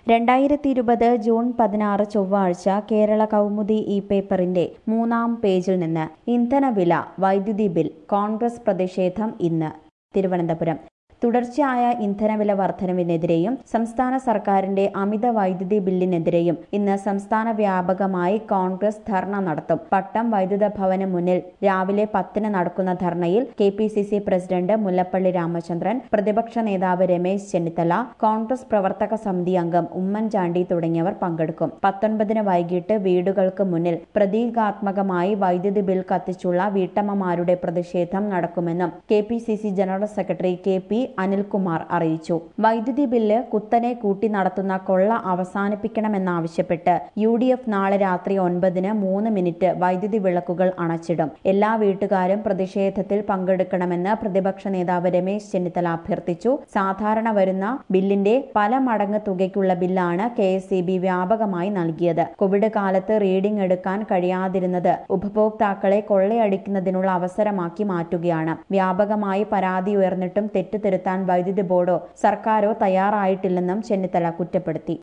രണ്ടായിരത്തി ഇരുപത് ജൂൺ പതിനാറ് ചൊവ്വാഴ്ച കേരള കൗമുദി ഈ പേപ്പറിന്റെ മൂന്നാം പേജിൽ നിന്ന് ഇന്ധനവില വൈദ്യുതി ബിൽ കോൺഗ്രസ് പ്രതിഷേധം ഇന്ന് തിരുവനന്തപുരം തുടർച്ചയായ ഇന്ധനവില വർധനവിനെതിരെയും സംസ്ഥാന സർക്കാരിന്റെ അമിത വൈദ്യുതി ബില്ലിനെതിരെയും ഇന്ന് സംസ്ഥാന വ്യാപകമായി കോൺഗ്രസ് ധർണ നടത്തും പട്ടം വൈദ്യുത ഭവന് മുന്നിൽ രാവിലെ പത്തിന് നടക്കുന്ന ധർണയിൽ K P C C president Mullappally Ramachandran പ്രതിപക്ഷ നേതാവ് രമേശ് ചെന്നിത്തല കോൺഗ്രസ് പ്രവർത്തക സമിതി അംഗം ഉമ്മൻചാണ്ടി തുടങ്ങിയവർ പങ്കെടുക്കും പത്തൊൻപതിന് വൈകിട്ട് വീടുകൾക്ക് മുന്നിൽ പ്രതീകാത്മകമായി വൈദ്യുതി ബിൽ കത്തിച്ചുള്ള വീട്ടമ്മമാരുടെ പ്രതിഷേധം നടക്കുമെന്നും K P C C general secretary K P Anilkumar അറിയിച്ചു വൈദ്യുതി ബില്ല് കുത്തനെ കൂട്ടി നടത്തുന്ന കൊള്ള അവസാനിപ്പിക്കണമെന്നാവശ്യപ്പെട്ട് യു ഡി എഫ് നാളെ രാത്രി ഒൻപതിന് മൂന്ന് മിനിറ്റ് വൈദ്യുതി വിളക്കുകൾ അണച്ചിടും എല്ലാ വീട്ടുകാരും പ്രതിഷേധത്തിൽ പങ്കെടുക്കണമെന്ന് പ്രതിപക്ഷ നേതാവ് രമേശ് ചെന്നിത്തല അഭ്യർത്ഥിച്ചു സാധാരണ വരുന്ന ബില്ലിന്റെ പല മടങ്ങ് തുകയ്ക്കുള്ള ബില്ലാണ് കെ എസ് വ്യാപകമായി നൽകിയത് കോവിഡ് കാലത്ത് റീഡിംഗ് എടുക്കാൻ കഴിയാതിരുന്നത് ഉപഭോക്താക്കളെ കൊള്ളയടിക്കുന്നതിനുള്ള അവസരമാക്കി മാറ്റുകയാണ് വ്യാപകമായി പരാതി ഉയർന്നിട്ടും തെറ്റ് തിരുത്താൻ വൈദ്യുതി ബോർഡോ സർക്കാരോ തയ്യാറായിട്ടില്ലെന്നും ചെന്നിത്തല കുറ്റപ്പെടുത്തി